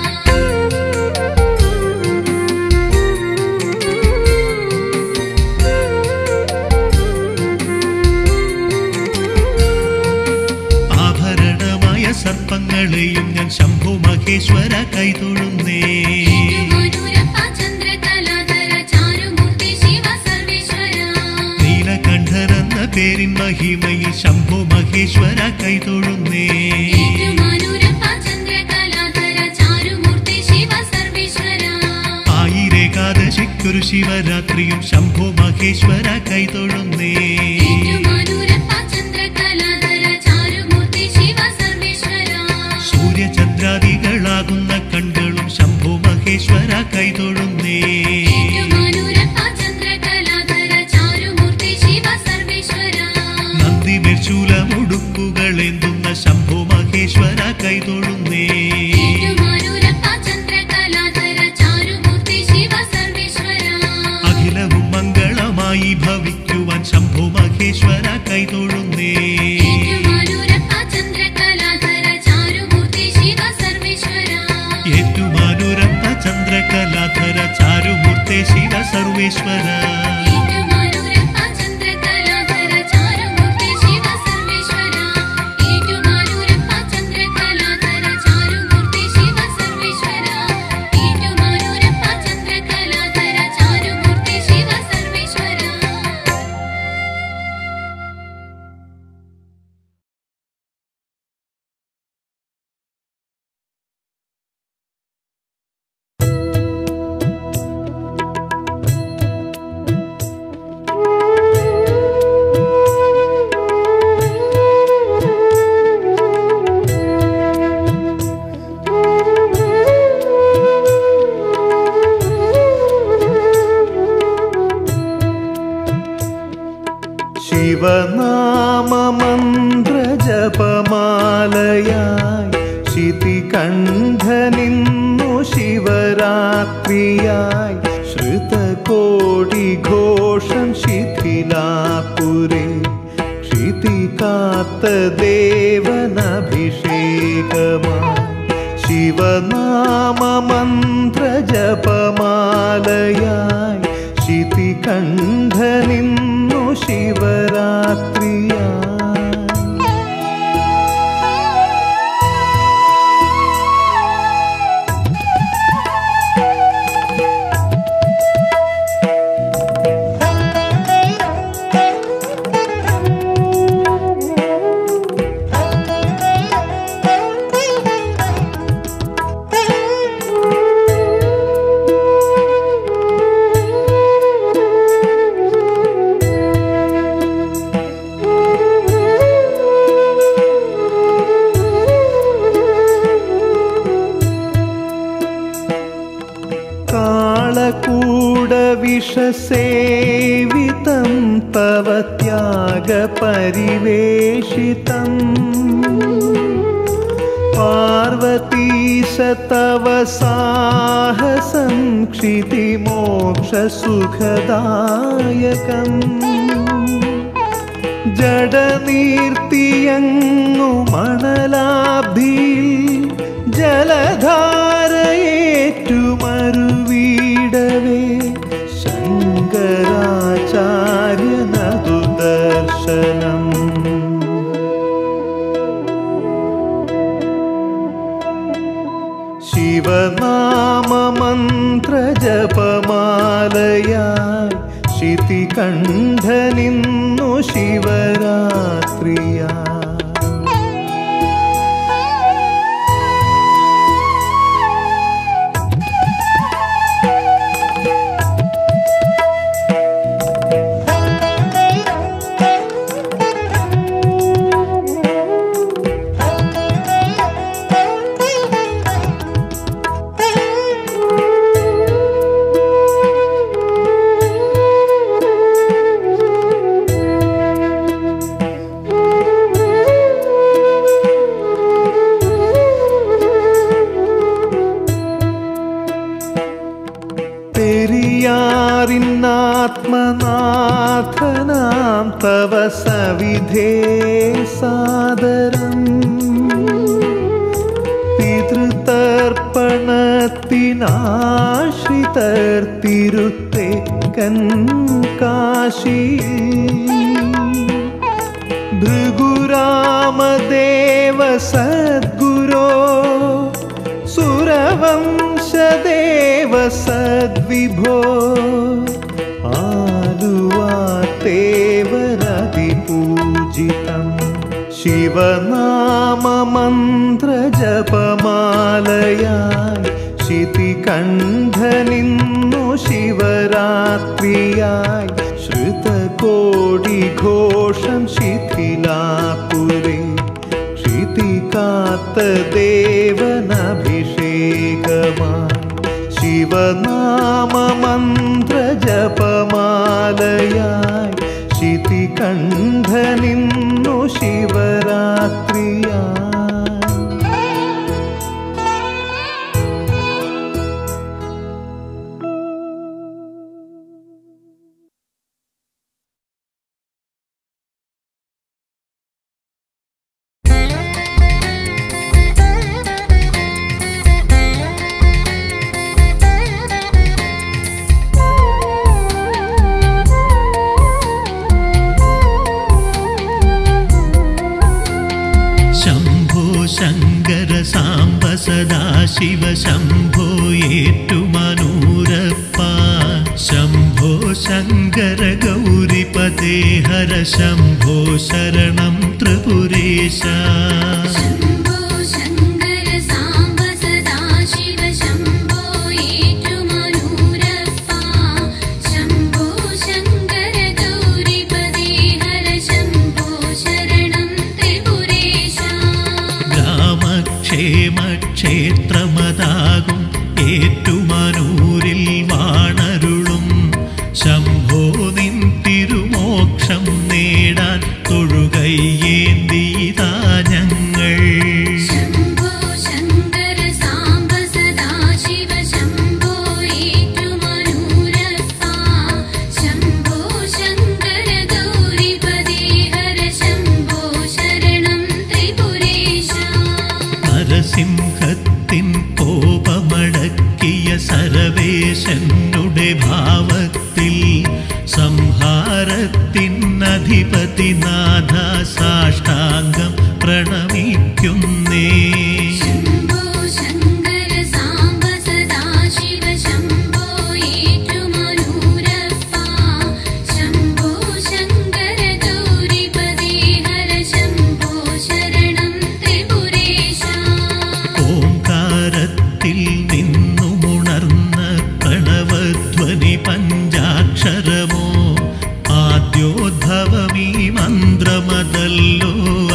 ആഭരണമായ സർപ്പങ്ങളെയും ഞാൻ ശംഭു മഹേശ്വര കൈതൊഴുന്നേ ഏറ്റുമാനൂരപ്പ ചന്ദ്രകലാധര ചാരുമൂർത്തി ശിവ സർവേശ്വര നീലകണ്ഠൻ എന്ന പേരിൻ മഹിമയിൽ ശംഭു മഹേശ്വര കൈതൊഴുന്നേ ഏറ്റുമാനൂരപ്പ ചന്ദ്രകലാധര ചാരുമൂർത്തി ശിവ സർവേശ്വര ആയിരേകാദശിക്കൊരു ശിവരാത്രിയും ശംഭു മഹേശ്വര കൈതൊഴുന്നേ ഏറ്റുമാനൂരപ്പ ചന്ദ്രകലാധര ചാരുമൂർത്തി ശിവ സർവേശ്വര സൂര്യചന്ദ്രാദികളാകുന്ന കണ്ണുകളും ശംഭു മഹേശ്വര കൈതൊഴുന്നേ ഏറ്റുമാനൂരപ്പ ചന്ദ്രകലാധര ചാരുമൂർത്തി ശിവ സർവേശ്വര നന്ദിമേശൂലമുടുക്കുകളെന്തുന്ന ശംഭു മഹേശ്വര കൈതൊഴുന്നേ ഏറ്റുമാനൂരപ്പ ചന്ദ്രകലാധര ചാരുമൂർത്തി ശിവ സർവേശ്വര അഖിലവും മംഗളമായി ഭവിക്കുവാൻ ശംഭു മഹേശ്വര കൈതൊഴുന്നേ ഏറ്റുമാനൂരപ്പ ചന്ദ്രകലാധര ചാരുമൂർത്തി ശിവ സർവേശ്വര ഏറ്റുമാനൂരപ്പ ചന്ദ്രകലാധര ചാരുമൂർത്തെ ശിവ സർവേശ്വര ഏറ്റുമാനൂരപ്പ ചന്ദ്രകലാധര ചാരുമൂർത്തി ശിവ സർവേശ്വര ഏറ്റുമാനൂരപ്പ ചന്ദ്രകലാധര ചാരുമൂർത്തി ശിവ സർവേശ്വര ഏറ്റുമാനൂരപ്പ ചന്ദ്രകലാധര ചാരുമൂർത്തി ശിവ സർവേശ്വര ശിവനാമമന്ത്രജപമാലയായി ശിതികണ്ഠനിന്നു ശിവരാത്രിയായി ശ്രുതകോടി ഘോഷം ശിഥിലാപുരേ ക്ഷിതി കാത്ത ദേവനഭിഷേകമായി ശിവനാമമന്ത്രജപമാലയായി ശിതികണ്ഠനിന്നു ശിവരാത്രിയായി कालकूडविषसेवितं तव त्यागपरिवेशितम् पार्वतीश तव साहसं क्षितिमोक्षसुखदायकम् ജഡനീർത്തിയങ്ങു മണലാബ്ധിയിൽ ജലധാരയേറ്റുമരുവീടവേ ശങ്കരാചാര്യനതു ദർശനം ശിവനാമമന്ത്രജപമാലയായി ശിതികണ്ഠനിന്നു ശിവരാത്രിയാ ും നിന്നാത്മനാഥനാം തവ സവിധേ സാദരം പിതൃതർപ്പണത്തിനാശ്രിതർ തിരുത്തേക്കൻ കാശി ഭൃഗുരാമദേവ സദ്ഗുരോ സുരവംശദേവ സദ്വിഭോ ആലുവാത്തേവരതിപൂജിതം ശിവനാമമന്ത്രജപമാലയായി ശിതികണ്ഠനിന്നു ശിവരാത്രിയായി ശ്രുതകോടിഘോഷം ശിഥിലാപുരേ ക്ഷിതികാത്ത ദേവനഭിഷേകമായി ശിവനാമമന്ത്രജപമാലയായി ശിതികണ്ഠനിന്നു ശിവരാത്രിയായി ശംഭോ ശങ്കര സാംബ സദാശിവ ശംഭോ ഏറ്റുമനൂരപ്പ ശംഭോ ശങ്കര ഗൗരിപതേ ഹര ശംഭോ ശരണം ത്രിപുരേശ ശംഭോ ശങ്കര സാംബ സദാശിവ ശംഭോ ഏറ്റുമനൂരപ്പ ശംഭോ ശങ്കര ഗൗരിപദേ ഹര ശംഭോ ശരണം ത്രിപുരേശ ഗ്രാമക്ഷേമക്ഷേത്രമതാകും ഏറ്റുമാനൂരിൽ വാണരുളും ശംഭോ നിൻ തിരുമോക്ഷം നേടാൻ തൊഴുകയ്യേന്തിതാ ഞങ്ങൾ ശംഭോ ശങ്കര സാംബ സദാശിവ ശംഭോ ഏറ്റുമനൂരപ്പ ശംഭോ ശങ്കര ഗൗരിപദേ ഹര ശംഭോ ശരണം ത്രിപുരേശ നരസിംഹത്തിൻ കോപമടക്കിയ സരവേശനുടെ ഭാവത്തിൽ സംഹാരത്തിൻ അധിപതിനാഥ സാഷ്ടാംഗം പ്രണമിക്കുന്നേ ശംഭോ ശങ്കര സാംബ സദാശിവ ശംഭോ ഏറ്റുമനൂരപ്പ ശംഭോ ശങ്കര ഗൗരിപദേ ഹര ശംഭോ ശരണം ത്രിപുരേശ ഓംകാരത്തിൽ നിന്നുമുണർന്ന പ്രണവധ്വനി പഞ്ചാക്ഷരമോ ആദ്യോദ്ഭവമീ മന്ത്രമതല്ലോ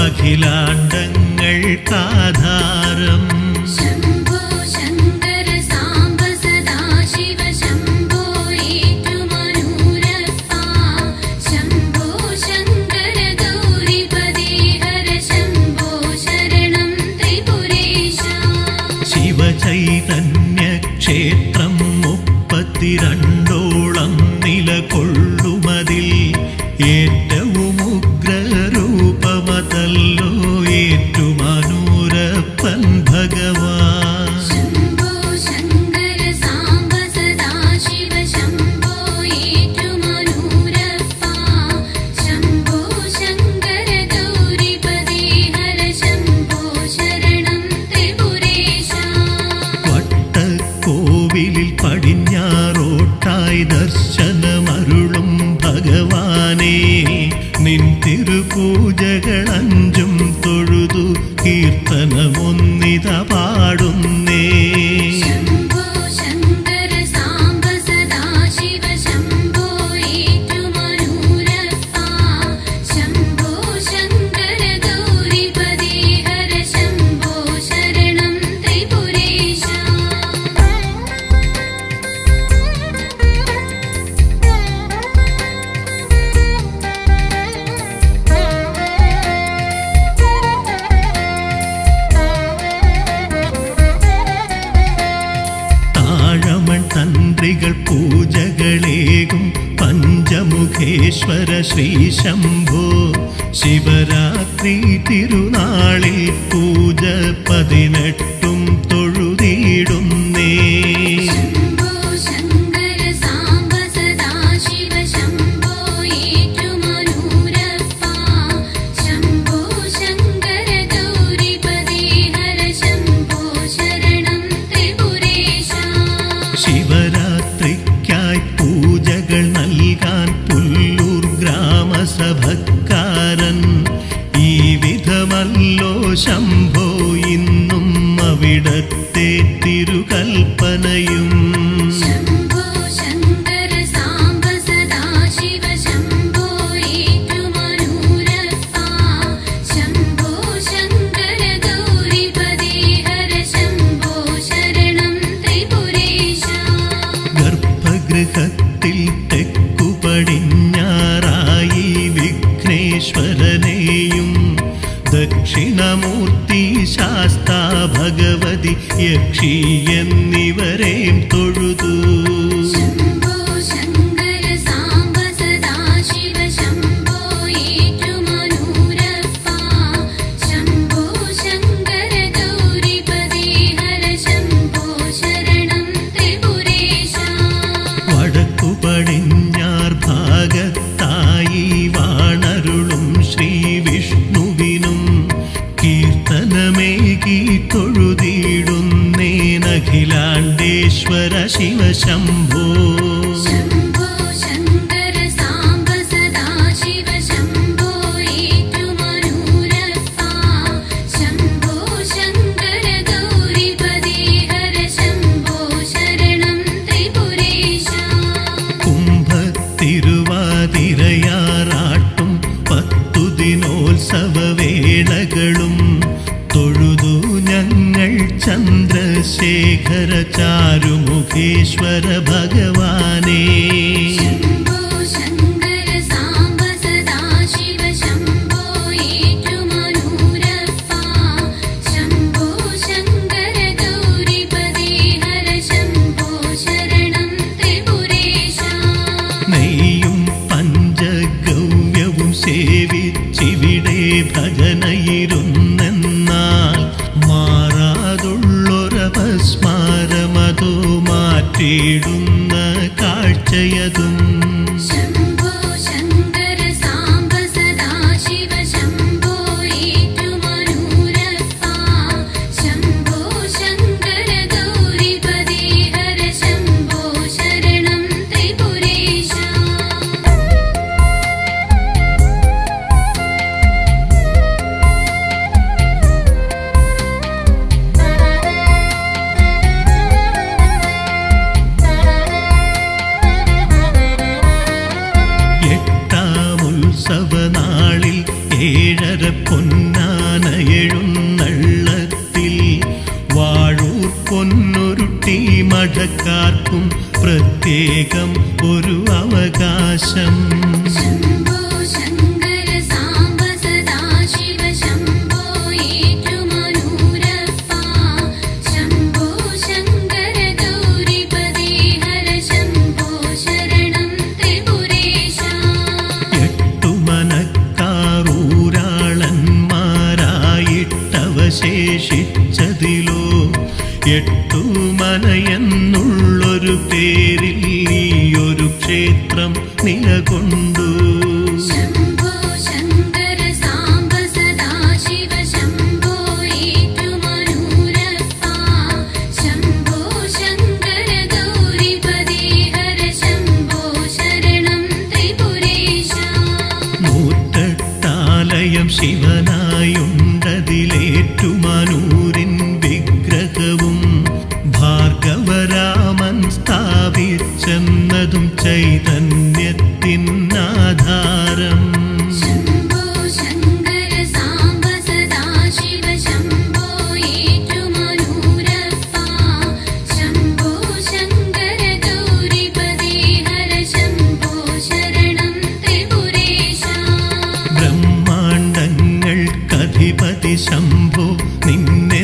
അഖിലാണ്ടങ്ങൾക്കാധാരം ശംഭോ ശങ്കര സാംബ സദാശിവ ശംഭോ ഏറ്റുമനൂരപ്പ ശംഭോ ശങ്കര ഗൗരിപദേ ഹര ശംഭോ ശരണം ത്രിപുരേശ ശിവചൈതന്യ ക്ഷേത്രം മുപ്പത്തിരണ്ടോളം നിലകൊള്ളുമതിൽ ഏറ്റവും ഉഗ്രരൂപമതല്ലോ ഏറ്റുമാനൂരപ്പൻ ഭഗവാൻ ശംഭോ ശങ്കര സാംബ സദാശിവ ശംഭോ ഏറ്റുമനൂരപ്പ ശംഭോ ശങ്കര ഗൗരിപദേ ഹര ശംഭോ ശരണം ത്രിപുരേശ വട്ടക്കോവിലിൽ പടിഞ്ഞാറോട്ടായി ദർശനമരുളും ഭഗവാനെ നിൻ തിരുപൂജകൾ അഞ്ചും തൊഴുതു കീർത്തനമൊന്നിത പാടുന്നേ ശംഭോ ശങ്കര സാംബ സദാശിവ ശംഭോ ഏറ്റുമനൂരപ്പ ശംഭോ ശങ്കര ഗൗരിപദേ ഹര ശംഭോ ശരണം ത്രിപുരേശ Thank you. പഞ്ചമുഖേശ്വര ശ്രീ ശംഭോ ശിവരാത്രി തിരുനാളിൽ പൂജ പതിനെട്ടും തൊഴുതിയിടുന്നേ ശംഭോ ശങ്കര സാംബ സദാശിവ ശംഭോ ഏറ്റുമനൂരപ്പ ശംഭോ ശങ്കര ഗൗരിപദേ ഹര ശംഭോ ശരണം ത്രിപുരേശ ശിവരാത്രിക്കായി പൂജകൾ നൽകാൻ പുല്ലൂർ ഗ്രാമസഭക്കാരൻ ഈ വിധമല്ലോ ശംഭോ ഇന്നും അവിടത്തെ തിരുകൽപ്പനയും ശംഭോ ശങ്കര സാംബ സദാശിവ ശംഭോ ഏറ്റുമനൂരപ്പ ശംഭോ ശങ്കര ഗൗരിപദേ ഹര ശംഭോ ശരണം ത്രിപുരേശ ഗർഭഗൃഹത്തിൽ തെക്കു പടിഞ്ഞാറായി വിഘ്നേശ്വരനെയും ദക്ഷിണമൂർത്തി ശാസ്താ ഭഗവതി യക്ഷി എന്നിവരെയും തൊഴുതു ശംഭോ ശങ്കര സാംബ സദാശിവ ശംഭോ ഏറ്റുമനൂരപ്പ ശംഭോ ശങ്കര ഗൗരിപദേ ഹര ശംഭോ ശരണം ത്രിപുരേശ വടക്കു പടിഞ്ഞാർ ഭാഗത്തായി വാണരുളും ശ്രീ വിഷ്ണുവിനും കീർത്തനമേകി തൊഴുതിയിടുന്നേനഖിലാണ്ടേശ്വര ശിവശംഭോ ശംഭോ ശങ്കര സാംബ സദാശിവ ശംഭോ ഏറ്റുമനൂരപ്പ ശംഭോ ശങ്കര ഗൗരിപദേ ഹര ശംഭോ ശരണം ത്രിപുരേശ കുംഭത്തിരുവാതിരയാറാട്ടും പത്തു ദിനോത്സവ വേളകളും തൊഴുതു ഞങ്ങൾ ചന്ദ്രശേഖര ചാരുമുഖേശ്വര ഭഗവാനേ ശംഭോ ശങ്കര സാംബ സദാശിവ ശംഭോ ഏറ്റുമനൂരപ്പ ശംഭോ ശങ്കര ഗൗരിപദേ ഹര ശംഭോ ശരണം ത്രിപുരേശ നെയ്യും പഞ്ചഗവ്യവും സേവിച്ചിവിടെ ഭജനയിരുന്നെന്നാൽ മാറാതുള്ളൊരപസ്മാരമതോ മാറ്റിയിടുന്ന കാഴ്ചയതും ശംഭോ ശങ്കര സാംബ സദാശിവ ശംഭോ ഏറ്റുമനൂരപ്പ ശംഭോ ശങ്കര ഗൗരിപദേ ഹര ശംഭോ ശരണം ത്രിപുരേശ എട്ടാം ഉത്സവനാളിൽ ഏഴര പൊന്നാന എഴുന്നള്ളത്തിൽ വാഴൂർ പൊന്നൊരുട്ടി മഠക്കാർക്കും പ്രത്യേകം ഒരു അവകാശം ശംഭോ ശങ്കര സാംബ സദാശിവ ശംഭോ ഏറ്റുമനൂരപ്പ ശംഭോ ശങ്കര ഗൗരിപദേ ഹര ശംഭോ ശരണം ത്രിപുരേശ എട്ടുമനക്കാറൂരാളന്മാരായിട്ടവശേഷിച്ചതിലോ എട്ടുമനയെന്നുള്ളൊരു പേരിൽ ഈ ഒരു ക്ഷേത്രം നിലകൊണ്ടു ശംഭോ ശങ്കര സാംബ സദാശിവ ശംഭോ ഏറ്റുമനൂരപ്പ ശംഭോ ശങ്കര ഗൗരിപദേ ഹര ശംഭോ ശരണം ത്രിപുരേശ നൂറ്റെട്ടാലയം ശിവനായുണ്ടതിലേറ്റുമാനൂരിൻ വിഗ്രഹവും ഭാർഗവരാമൻ സ്ഥാപിച്ചെന്നതും ചൈതന്യത്തിനാധാരം ശംഭോ ശങ്കര സാംബ സദാശിവ ശംഭോ ഏറ്റുമനൂരപ്പ ശംഭോ ശങ്കര ഗൗരിപദേ ഹര ശംഭോ ശരണം ത്രിപുരേശ ബ്രഹ്മാണ്ടങ്ങൾക്കധിപതി ശംഭോ നിന്നെ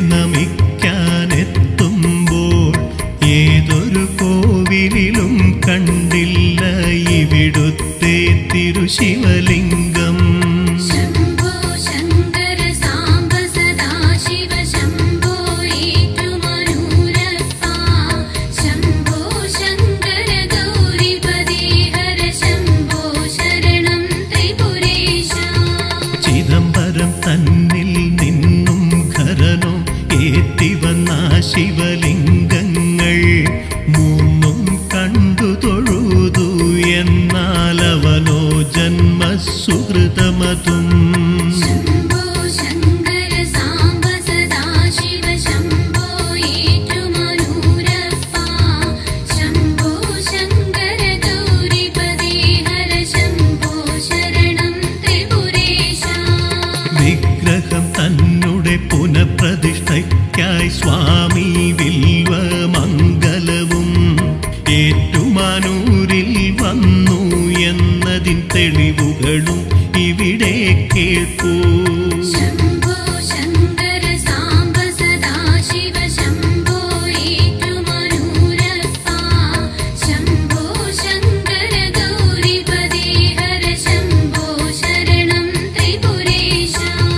നമിക്കാനെത്തുമ്പോൾ ഏതൊരു കോവിലിലും കണ്ടില്ല ഈ ഇവിടുത്തെ തിരുശിവലിംഗം ശംഭോ ശങ്കര സാംബ സദാശിവ ശംഭോ ഏറ്റുമനൂരപ്പ ശംഭോ ശങ്കര ഗൗരിപദേ ഹര ശംഭോ ശരണം ത്രിപുരേശ ചിദംബരം തന്നിൽ നിന്നും ഖരനോ ഏറ്റിവന്ന ശിവലിംഗങ്ങൾ മൂന്നും കണ്ടു തൊഴുതു എന്നാൽ അവനോ ജന്മസുഹൃതമതും ശംഭോ ശങ്കര സാംബ സദാശിവ ശംഭോ ഏറ്റുമനൂരപ്പ ശംഭോ ശങ്കര ഗൗരിപദേ ഹര ശംഭോ ശരണം ത്രിപുരേശ വിഗ്രഹം തന്നെ പുനഃപ്രതിഷ്ഠയ്ക്കായി സ്വാമി വിൽവ മംഗലവും ഏറ്റുമാനൂരിൽ വന്നു എന്നതിൻ തെളിവുകളും ഇവിടെ കേൾക്കൂ ശംഭോ ശങ്കര സാംബ സദാശിവ ശംഭോ ഏറ്റുമനൂരപ്പ ശംഭോ ശങ്കര ഗൗരിപദേ ഹര ശംഭോ ശരണം ത്രിപുരേശ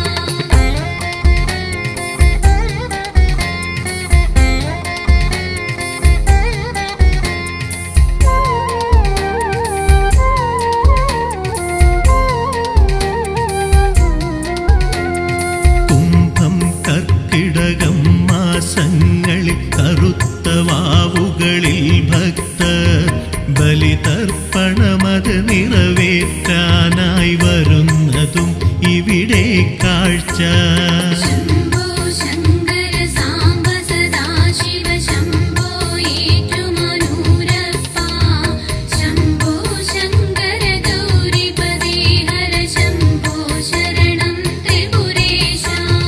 കുംഭം കർക്കിടകം മാസങ്ങളിൽ കറുത്ത വാവുകളിൽ ഭക്ത ബലിതർപ്പണമത് നിറവേറ്റാനായി വരുന്നതും ഇവിടെ കാഴ്ച ശംഭോ ശങ്കര സാംബ സദാശിവ ശംഭോ ഏറ്റുമനൂരപ്പ ശംഭോ ശങ്കര ഗൗരിപദേ ഹര ശംഭോ ശരണം ത്രിപുരേശ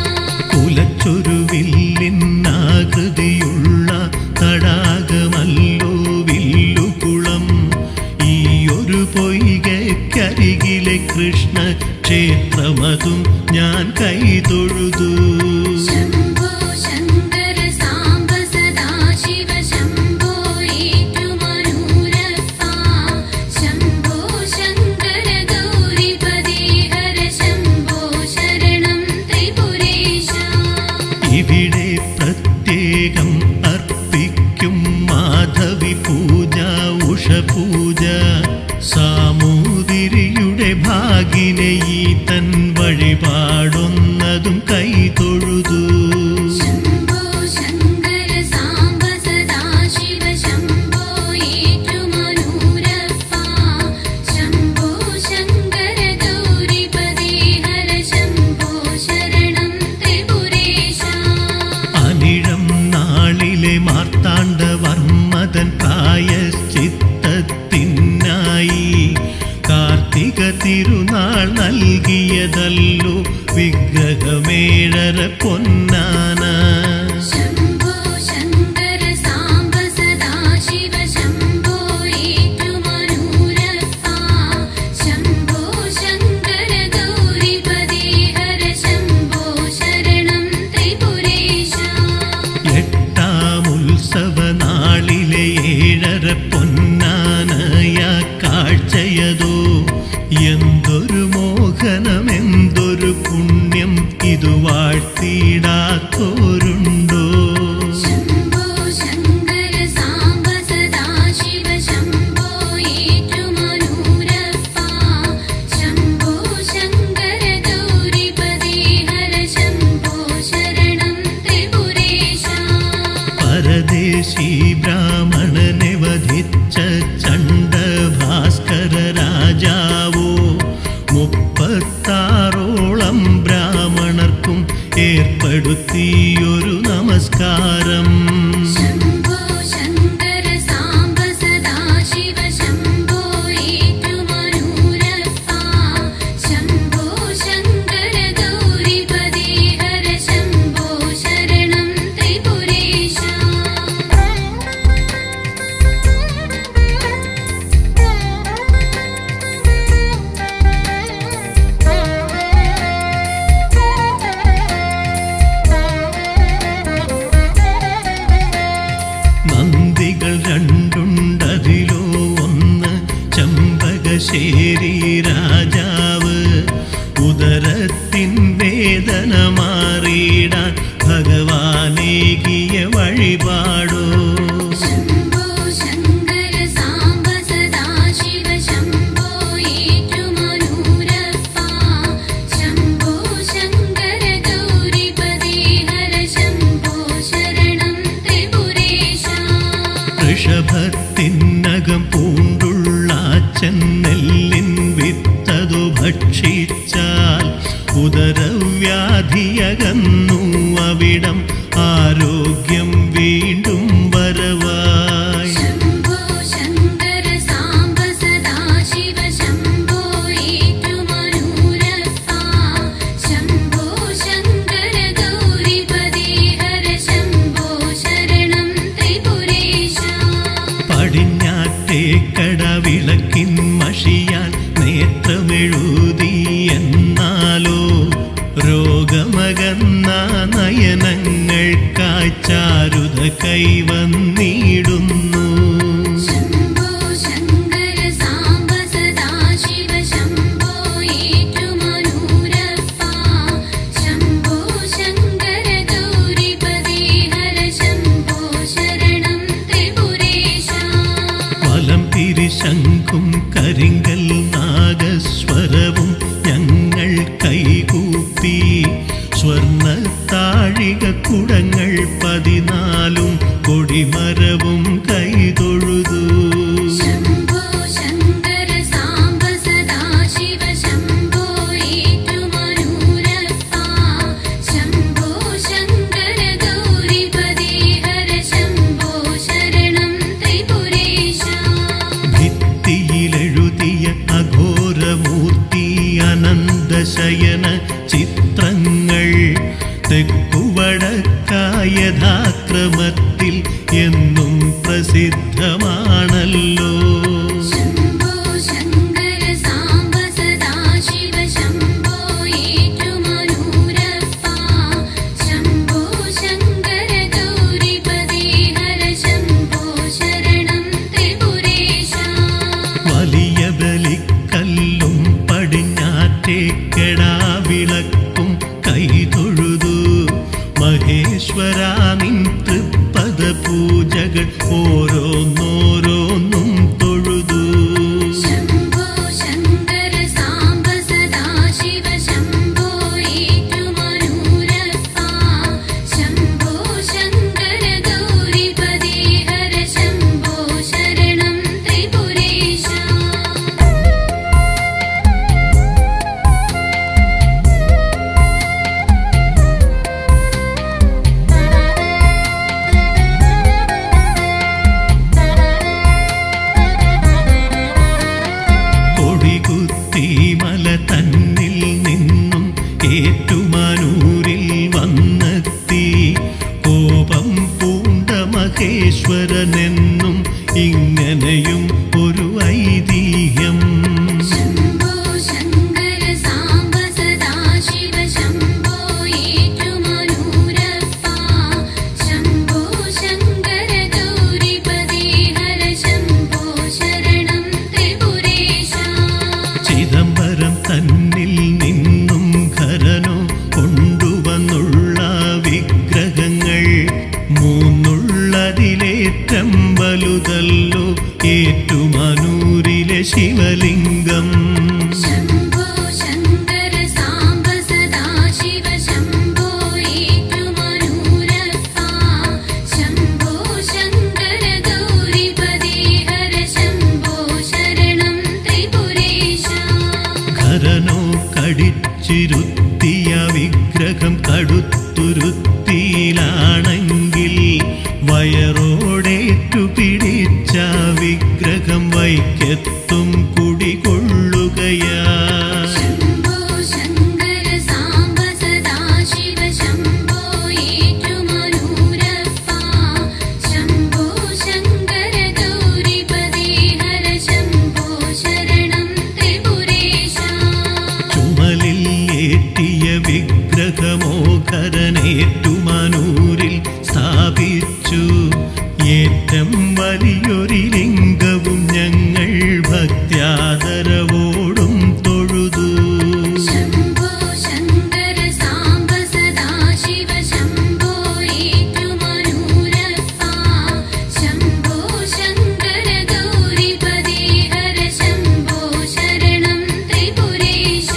കുലച്ചൊരുവില്ലിന്നാകൃതിയുള്ള തടാകമല്ലോ വില്ലുകുളം ഈ ഒരു പൊയ്കക്കരികിലെ കൃഷ്ണ ക്ഷേത്രമതും ഞാൻ കൈതൊഴുതു ശംഭോ ശങ്കര സാംബ സദാശിവ ശംഭോ ഏറ്റുമനൂരപ്പ ശംഭോ ശങ്കര ഗൗരിപദേ ഹര ശംഭോ ശരണം ത്രിപുരേശ ഇവിടെ പ്രത്യേകം അർപ്പിക്കും മാധവി പൂജ ഉഷപൂജ സാമൂതിരിയുടെ ഭാഗിനെ ഈ തൻ വഴിപാടൊന്നതും കൈതൊഴുതു ശംഭോ ശങ്കര സാംബ സദാശിവ ശംഭോ ഏറ്റുമനൂരപ്പ ശംഭോ ശങ്കര ഗൗരിപദേ ഹര ശംഭോ ശരണം ത്രിപുരേശ അനിഴം നാളിലെ മാർത്താണ്ഡവർമ്മതൻ പ്രായശ്ചിത്തത്തിനായി കാർത്തിക തിരുനാൾ നൽകിയതല്ലോ വിഗ്രഹമേഴര പൊന്നാന ശംഭോ ശങ്കര സാംബ സദാശിവ ശംഭോ ഏറ്റുമനൂരപ്പ ശംഭോ ശങ്കര ഗൗരിപദേ ഹര ശംഭോ ശരണം ത്രിപുരേശ എട്ടാം ഉത്സവ നാളിലെ ഏഴര പൊന്നാനയ കാഴ്ചയതോ എന്തൊരു മോഹനം എന്തൊരു പുണ്യം ഇതു വാഴ്ത്തിയിടാത്തോരുണ്ടോ ശംഭോ ശങ്കര സാംബ സദാശിവ ശംഭോ ഏറ്റുമനൂരപ്പ ശംഭോ ശങ്കര ഗൗരിപദേ ഹര ശംഭോ ശരണം ത്രിപുരേശ പരദേശി ബ്രാഹ്മണനെ വധിച്ച ചണ്ഡ ഭാസ്കര രാജാവോ മുപ്പത്താറോളം ബ്രാഹ്മണർക്കും ഏർപ്പെടുത്തിയൊരു നമസ്കാരം ശംഭോ ശങ്കര സാംബ സദാശിവ ശംഭോ ഏറ്റുമനൂരപ്പ ശംഭോ ശങ്കര ഗൗരിപദേ ഹര ശംഭോ ശരണം ത്രിപുരേശ Thank you. മൃഗശേരി രാജാവ് ഉദരത്തിൻ വേദന മാറിയിടാൻ ഭഗവാനേകിയ വഴിപാടോ ശംഭോ ശങ്കര സാംബ സദാശിവ ശംഭോ ഏറ്റുമനൂരപ്പ ശംഭോ ശങ്കര ഗൗരിപദേ ഹര ശംഭോ ശരണം ത്രിപുരേശ ഋഷഭത്തിനകം പൂണ്ടുള്ള ചെന്നെല്ലിൻ വിത്തതു ഭക്ഷിച്ചാൽ ഉദരവ്യാധിയകന്നു അവിടം ആരോഗ്യം വീണ്ടും വരവായി ശംഭോ ശങ്കര സാംബ സദാശിവ ശംഭോ ഏറ്റുമനൂരപ്പ ശംഭോ ശങ്കര ഗൗരിപദേ ഹര ശംഭോ ശരണം ത്രിപുരേശ പടിഞ്ഞാറ്റേക്കട വിളക്കിൻ മഷിയാൽ നേത്രമെഴുതി എന്നാലോ രോഗമകന്ന നയനങ്ങൾക്കായി ചാരുത കൈവന്നിടുന്നു ശംഭോ ശങ്കര സാംബ സദാശിവ ശംഭോ ഏറ്റുമനൂരപ്പ ശംഭോ ശങ്കര ഗൗരിപദേ ഹര ശംഭോ ശരണം ത്രിപുരേശ വലം തിരിശങ്കും കരിങ്കൽ നാഗസ്വരവും ഞങ്ങൾ കൈകൂപ്പി സ്വർണ്ണ താഴിക കുടങ്ങൾ പതിനാലും കൊടിമരവും കൈതൊഴുതു ശംഭോ ശങ്കര സാംബ സദാശിവ ശംഭോ ഏറ്റുമനൂരപ്പ ശംഭോ ശങ്കര ഗൗരിപദേ ഹര ശംഭോ ശരണം ത്രിപുരേശ ഭിത്തിയിലെഴുതിയ അഘോരമൂർത്തി അനന്തശയന ചിത്രങ്ങൾ തെക്കുവടക്കായഥാക്രമത്തിൽ എന്നും പ്രസിദ്ധമാണല്ലോ ശംഭോ ശങ്കര സാംബ സദാശിവ ശംഭോ ഏറ്റുമനൂരപ്പ ശംഭോ ശങ്കര ഗൗരിപദേ ഹര ശംഭോ ശരണം ത്രിപുരേശ വലിയ ബലിക്കല്ലും പടിഞ്ഞാറ്റേക്കെടാ വിളക്കും കൈതൊഴുതു മഹേശ്വരാ നിൻ തൃപ്പദ പൂജകൾ ഓരോന്നോരോന്നും തൊഴുതു ശംഭോ ശങ്കര സാംബ സദാശിവ ശംഭോ ഏറ്റുമനൂരപ്പ ശംഭോ ശങ്കര ഗൗരിപദേ ഹര ശംഭോ ശരണം ത്രിപുരേശ കൊടികുത്തി മല തന്നിൽ നിന്നും ഏറ്റുമാനൂരിൽ വന്നെത്തി കോപം പൂണ്ട മഹേശ്വരനെന്നും ഇങ്ങനെയും ഒരു ഐതിഹ്യം ശംഭോ ശങ്കര സാംബ സദാശിവ ശംഭോ ഏറ്റുമനൂരപ്പ ശംഭോ ശങ്കര ഗൗരിപദേ ഹര ശംഭോ ശരണം ത്രിപുരേശ ചിദംബരം തന്നിൽ നിന്നും ഖരനോ കൊണ്ടുവന്നുള്ള വിഗ്രഹങ്ങൾ മൂന്നുള്ളതിലേറ്റം വലുതല്ലോ ഏറ്റുമാനൂരിലെ ശിവലിംഗം ശംഭോ ശങ്കര സാംബ സദാശിവ ശംഭോ ഏറ്റുമനൂരപ്പ ശംഭോ ശങ്കര ഗൗരിപദേ ഹര ശംഭോ ശരണം ത്രിപുരേശ ഖരനോ കടിച്ചിരുത്തിയ വിഗ്രഹം കടുത്തുരുത്തിയിലാണെങ്കിൽ വയറോടേറ്റു പിടിച്ച വിഗ്രഹം വൈക്കത്തും കുടികൊള്ളുകയാ ശംഭോ ശങ്കര സാംബ സദാശിവ ശംഭോ ഏറ്റുമനൂരപ്പ ശംഭോ ശങ്കര ഗൗരിപദേ ഹര ശംഭോ ശരണം ത്രിപുരേശ ചുമലിൽ ഏറ്റിയ വിഗ്രഹമോഹരനേറ്റുമാനൂരിൽ സ്ഥാപിച്ചു ഏറ്റം വലിയൊരു ലിംഗവും ഞങ്ങൾ ഭക്ത്യാദര ഭക്തരവോടും തൊഴുതു ശംഭോ ശങ്കര സാംബ സദാശിവ ശംഭോ ഏറ്റുമനൂരപ്പ ശംഭോ ശങ്കര ഗൗരിപദേ ഹര ശംഭോ ശരണം ത്രിപുരേശ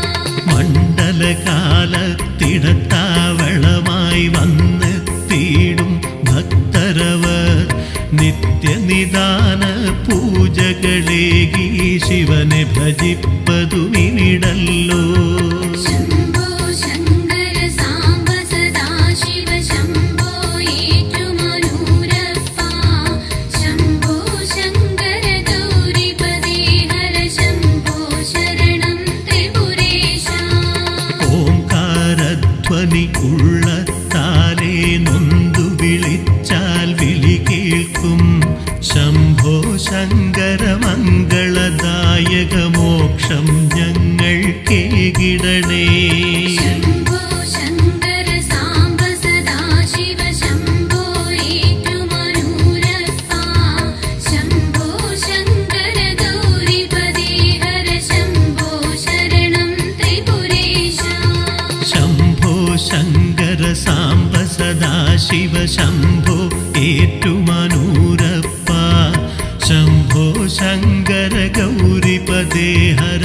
മണ്ഡലകാലത്തിടത്താവളമായി വന്ന് തീടും ഭക്തരവർ നിത്യനിദാന പൂജകളേകി ശിവനെ ഭജിപ്പതുമിനിടല്ലോ ശംഭോ ശങ്കര സാംബ സദാശിവ ശംഭോ ഏറ്റുമനൂരപ്പ ശംഭോ ശങ്കര ഗൗരിപദേ ഹര ശംഭോ ശരണം ത്രിപുരേശ ഓംകാരധ്വനി ഉള്ള താലേ നൊന്തു വിളിച്ചാൽ വിളി കേൾക്കും ശംഭോ ശങ്കര മംഗളദായക മോക്ഷം ഞങ്ങൾ കേകിടണേ ശംഭോ ശങ്കര സാംബ സദാശിവ ശംഭോ ഏറ്റുമനൂരപ്പ ശംഭോ ശങ്കര ഗൗരിപദേ ഹര ശംഭോ ശരണം ത്രിപുരേശ ശംഭോ ശങ്കര സാംബ സദാശിവ ശംഭോ ഏറ്റുമനൂരപ്പ ശംഭോ ശങ്കര ഗൗരിപദേ ഹര